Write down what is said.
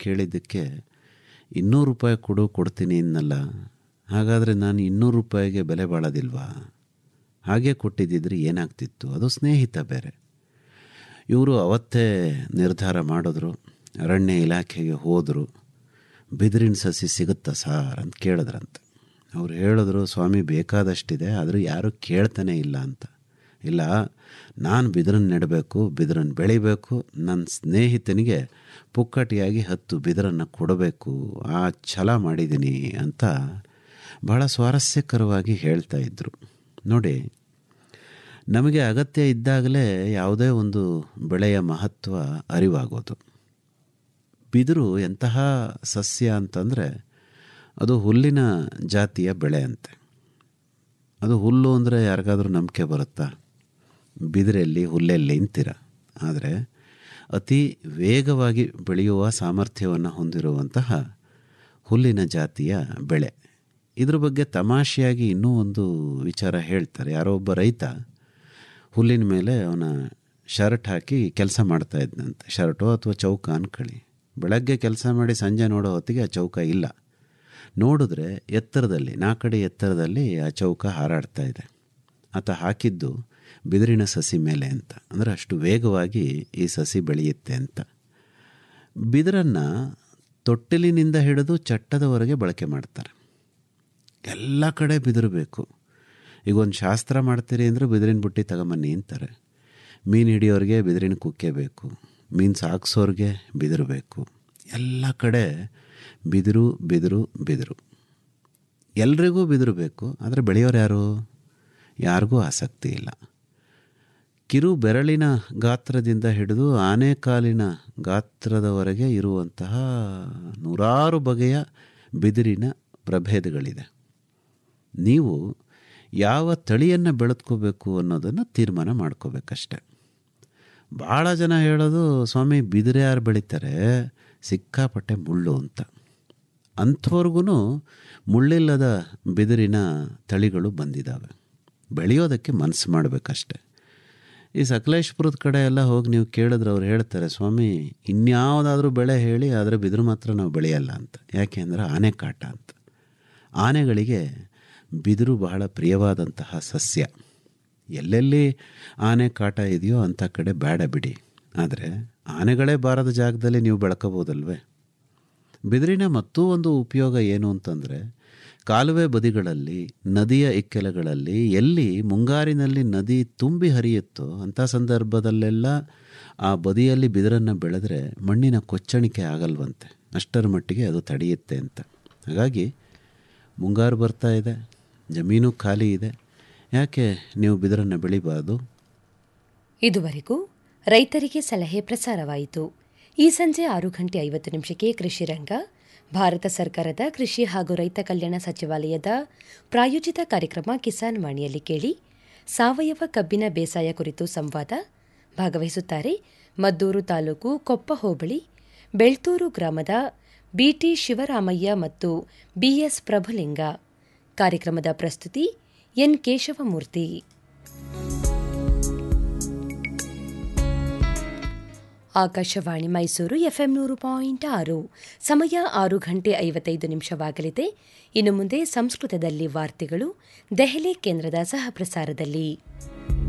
ಕೇಳಿದ್ದಕ್ಕೆ ಇನ್ನೂರು ರೂಪಾಯಿ ಕೊಡು ಕೊಡ್ತೀನಿ ಇನ್ನಲ್ಲ ಹಾಗಾದರೆ ನಾನು ಇನ್ನೂರು ರೂಪಾಯಿಗೆ ಬೆಲೆ ಬಾಳೋದಿಲ್ವಾ ಹಾಗೆ ಕೊಟ್ಟಿದ್ದಿದ್ರೆ ಏನಾಗ್ತಿತ್ತು ಅದು ಸ್ನೇಹಿತ ಬೇರೆ ಇವರು ಅವತ್ತೇ ನಿರ್ಧಾರ ಮಾಡಿದ್ರು ಅರಣ್ಯ ಇಲಾಖೆಗೆ ಹೋದರು ಬಿದಿರಿನ ಸಸಿ ಸಿಗುತ್ತಾ ಸಾರ್ ಅಂತ ಕೇಳಿದ್ರಂತೆ ಅವ್ರು ಹೇಳಿದ್ರು ಸ್ವಾಮಿ ಬೇಕಾದಷ್ಟಿದೆ ಆದರೂ ಯಾರೂ ಕೇಳ್ತಾನೆ ಇಲ್ಲ ಅಂತ ಇಲ್ಲ ನಾನು ಬಿದಿರನ್ನು ನೆಡಬೇಕು ಬಿದಿರನ್ನು ಬೆಳಿಬೇಕು ನನ್ನ ಸ್ನೇಹಿತನಿಗೆ ಪುಕ್ಕಟಿಯಾಗಿ ಹತ್ತು ಬಿದಿರನ್ನು ಕೊಡಬೇಕು ಆ ಛಲ ಮಾಡಿದ್ದೀನಿ ಅಂತ ಬಹಳ ಸ್ವಾರಸ್ಯಕರವಾಗಿ ಹೇಳ್ತಾ ಇದ್ದರು ನೋಡಿ ನಮಗೆ ಅಗತ್ಯ ಇದ್ದಾಗಲೇ ಯಾವುದೇ ಒಂದು ಬೆಳೆಯ ಮಹತ್ವ ಅರಿವಾಗೋದು ಬಿದಿರು ಎಂತಹ ಸಸ್ಯ ಅಂತಂದರೆ ಅದು ಹುಲ್ಲಿನ ಜಾತಿಯ ಬೆಳೆ ಅಂತೆ ಅದು ಹುಲ್ಲು ಅಂದರೆ ಯಾರಿಗಾದ್ರೂ ನಂಬಿಕೆ ಬರುತ್ತಾ ಬಿದಿರಲ್ಲಿ ಹುಲ್ಲೆಲ್ಲಿ ಅಂತೀರ ಆದರೆ ಅತಿ ವೇಗವಾಗಿ ಬೆಳೆಯುವ ಸಾಮರ್ಥ್ಯವನ್ನು ಹೊಂದಿರುವಂತಹ ಹುಲ್ಲಿನ ಜಾತಿಯ ಬೆಳೆ ಇದ್ರ ಬಗ್ಗೆ ತಮಾಷೆಯಾಗಿ ಇನ್ನೂ ಒಂದು ವಿಚಾರ ಹೇಳ್ತಾರೆ ಯಾರೋ ಒಬ್ಬ ರೈತ ಹುಲ್ಲಿನ ಮೇಲೆ ಅವನ ಶರ್ಟ್ ಹಾಕಿ ಕೆಲಸ ಮಾಡ್ತಾ ಇದ್ದಂತೆ ಶರ್ಟೋ ಅಥವಾ ಚೌಕ ಅನ್ಕೊಳ್ಳಿ ಬೆಳಗ್ಗೆ ಕೆಲಸ ಮಾಡಿ ಸಂಜೆ ನೋಡೋ ಹೊತ್ತಿಗೆ ಆ ಚೌಕ ಇಲ್ಲ ನೋಡಿದ್ರೆ ಎತ್ತರದಲ್ಲಿ ನಾಲ್ಕಡಿ ಎತ್ತರದಲ್ಲಿ ಆ ಚೌಕ ಹಾರಾಡ್ತಾ ಇದೆ ಆತ ಹಾಕಿದ್ದು ಬಿದಿರಿನ ಸಸಿ ಮೇಲೆ ಅಂತ ಅಂದರೆ ಅಷ್ಟು ವೇಗವಾಗಿ ಈ ಸಸಿ ಬೆಳೆಯುತ್ತೆ ಅಂತ ಬಿದಿರನ್ನು ತೊಟ್ಟಿಲಿನಿಂದ ಹಿಡಿದು ಚಟ್ಟದವರೆಗೆ ಬಳಕೆ ಮಾಡ್ತಾರೆ ಎಲ್ಲ ಕಡೆ ಬಿದಿರು ಬೇಕು ಈಗ ಒಂದು ಶಾಸ್ತ್ರ ಮಾಡ್ತೀರಿ ಅಂದರೆ ಬಿದಿರಿನ ಬುಟ್ಟಿ ತಗೊಂಬನ್ನಿ ಅಂತಾರೆ ಮೀನು ಹಿಡಿಯೋರಿಗೆ ಬಿದಿರಿನ ಕುಕ್ಕೆ ಬೇಕು ಮೀನು ಸಾಗಿಸೋರಿಗೆ ಬಿದಿರು ಬೇಕು ಎಲ್ಲ ಕಡೆ ಬಿದಿರು ಬಿದಿರು ಬಿದಿರು ಎಲ್ರಿಗೂ ಬಿದಿರು ಬೇಕು ಆದರೆ ಬೆಳೆಯೋರು ಯಾರು ಯಾರಿಗೂ ಆಸಕ್ತಿ ಇಲ್ಲ ಕಿರು ಬೆರಳಿನ ಗಾತ್ರದಿಂದ ಹಿಡಿದು ಆನೆಕಾಲಿನ ಗಾತ್ರದವರೆಗೆ ಇರುವಂತಹ ನೂರಾರು ಬಗೆಯ ಬಿದಿರಿನ ಪ್ರಭೇದಗಳಿದೆ ನೀವು ಯಾವ ತಳಿಯನ್ನು ಬೆಳೆದ್ಕೋಬೇಕು ಅನ್ನೋದನ್ನು ತೀರ್ಮಾನ ಮಾಡ್ಕೋಬೇಕಷ್ಟೆ ಭಾಳ ಜನ ಹೇಳೋದು ಸ್ವಾಮಿ ಬಿದಿರು ಯಾರು ಬೆಳೀತಾರೆ ಸಿಕ್ಕಾಪಟ್ಟೆ ಮುಳ್ಳು ಅಂತ ಅಂಥವ್ರಿಗೂ ಮುಳ್ಳಿಲ್ಲದ ಬಿದಿರಿನ ತಳಿಗಳು ಬಂದಿದ್ದಾವೆ ಬೆಳೆಯೋದಕ್ಕೆ ಮನಸ್ಸು ಮಾಡಬೇಕಷ್ಟೆ ಈ ಸಕಲೇಶ್ಪುರದ ಕಡೆ ಎಲ್ಲ ಹೋಗಿ ನೀವು ಕೇಳಿದ್ರೆ ಅವ್ರು ಹೇಳ್ತಾರೆ ಸ್ವಾಮಿ ಇನ್ಯಾವುದಾದ್ರೂ ಬೆಳೆ ಹೇಳಿ ಆದರೆ ಬಿದಿರು ಮಾತ್ರ ನಾವು ಬೆಳೆಯಲ್ಲ ಅಂತ ಯಾಕೆ ಅಂದರೆ ಆನೆ ಕಾಟ ಅಂತ ಆನೆಗಳಿಗೆ ಬಿದಿರು ಬಹಳ ಪ್ರಿಯವಾದಂತಹ ಸಸ್ಯ ಎಲ್ಲೆಲ್ಲಿ ಆನೆ ಕಾಟ ಇದೆಯೋ ಅಂಥ ಕಡೆ ಬೇಡ ಬಿಡಿ ಆದರೆ ಆನೆಗಳೇ ಬಾರದ ಜಾಗದಲ್ಲಿ ನೀವು ಬೆಳ್ಕೋಬೋದಲ್ವೇ ಬಿದಿರಿನ ಮತ್ತೂ ಒಂದು ಉಪಯೋಗ ಏನು ಅಂತಂದರೆ ಕಾಲುವೆ ಬದಿಗಳಲ್ಲಿ ನದಿಯ ಇಕ್ಕೆಲಗಳಲ್ಲಿ ಎಲ್ಲಿ ಮುಂಗಾರಿನಲ್ಲಿ ನದಿ ತುಂಬಿ ಹರಿಯುತ್ತೋ ಅಂಥ ಸಂದರ್ಭದಲ್ಲೆಲ್ಲ ಆ ಬದಿಯಲ್ಲಿ ಬಿದಿರನ್ನು ಬೆಳೆದ್ರೆ ಮಣ್ಣಿನ ಕೊಚ್ಚಣಿಕೆ ಆಗಲ್ವಂತೆ ಅಷ್ಟರ ಮಟ್ಟಿಗೆ ಅದು ತಡೆಯುತ್ತೆ ಅಂತ ಹಾಗಾಗಿ ಮುಂಗಾರು ಬರ್ತಾ ಇದೆ ಜಮೀನು ಖಾಲಿ ಇದೆ ಯಾಕೆ ನೀವು ಬಿದಿರನ್ನು ಬೆಳಿಬಾರ್ದು ಇದುವರೆಗೂ ರೈತರಿಗೆ ಸಲಹೆ ಪ್ರಸಾರವಾಯಿತು ಈ ಸಂಜೆ ಆರು ಗಂಟೆ ಐವತ್ತು ನಿಮಿಷಕ್ಕೆ ಕೃಷಿ ರಂಗ ಭಾರತ ಸರ್ಕಾರದ ಕೃಷಿ ಹಾಗೂ ರೈತ ಕಲ್ಯಾಣ ಸಚಿವಾಲಯದ ಪ್ರಾಯೋಜಿತ ಕಾರ್ಯಕ್ರಮ ಕಿಸಾನ್ ವಾಣಿಯಲ್ಲಿ ಕೇಳಿ ಸಾವಯವ ಕಬ್ಬಿನ ಬೇಸಾಯ ಕುರಿತು ಸಂವಾದ ಭಾಗವಹಿಸುತ್ತಾರೆ ಮದ್ದೂರು ತಾಲೂಕು ಕೊಪ್ಪ ಹೋಬಳಿ ಬೆಳ್ತೂರು ಗ್ರಾಮದ ಬಿಟಿ ಶಿವರಾಮಯ್ಯ ಮತ್ತು ಬಿಎಸ್ ಪ್ರಭುಲಿಂಗ ಕಾರ್ಯಕ್ರಮದ ಪ್ರಸ್ತುತಿ ಎನ್ ಕೇಶವಮೂರ್ತಿ ಆಕಾಶವಾಣಿ ಮೈಸೂರು ಎಫ್ಎಂ ನೂರು ಪಾಯಿಂಟ್ ಆರು ಸಮಯ ಆರು ಗಂಟೆ ಐವತ್ತೈದು ನಿಮಿಷವಾಗಲಿದೆ ಇನ್ನು ಮುಂದೆ ಸಂಸ್ಕೃತದಲ್ಲಿ ವಾರ್ತೆಗಳು ದೆಹಲಿ ಕೇಂದ್ರದ ಸಹ ಪ್ರಸಾರದಲ್ಲಿ